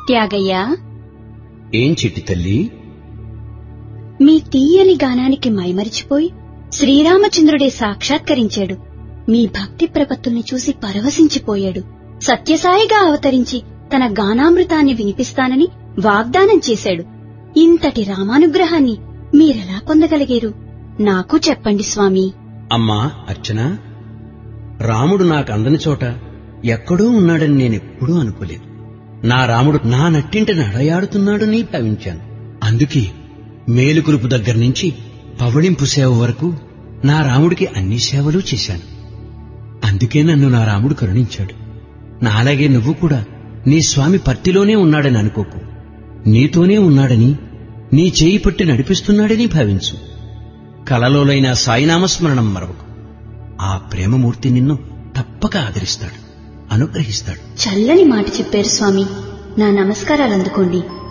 త్యాగయ్య ఏం చిట్టి తల్లి మీ తీయని గానానికి మైమరిచిపోయి శ్రీరామచంద్రుడే సాక్షాత్కరించాడు మీ భక్తి ప్రపత్తుల్ని చూసి పరవశించిపోయాడు సత్యసాయిగా అవతరించి తన గానామృతాన్ని వినిపిస్తానని వాగ్దానం చేశాడు ఇంతటి రామానుగ్రహాన్ని మీరెలా పొందగలిగారు నాకు చెప్పండి స్వామి అమ్మా అర్చన రాముడు నాకు అందని చోట ఎక్కడో ఉన్నాడని నేనెప్పుడూ అనుకోలేదు నా రాముడు నా నట్టింట నడయాడుతున్నాడని భావించాను అందుకే మేలుకులుపు దగ్గర నుంచి పవళింపు సేవ వరకు నా రాముడికి అన్ని సేవలు చేశాను అందుకే నన్ను నా రాముడు కరుణించాడు నాలాగే నువ్వు కూడా నీ స్వామి పర్తిలోనే ఉన్నాడని అనుకోకు నీతోనే ఉన్నాడని నీ చేయి పట్టి నడిపిస్తున్నాడని భావించు కలలోలైన సాయినామస్మరణం మరవకు ఆ ప్రేమమూర్తి నిన్ను తప్పక ఆదరిస్తాడు అనుగ్రహిస్తాడు చల్లని మాట చెప్పారు స్వామి నా నమస్కారాలు అందుకోండి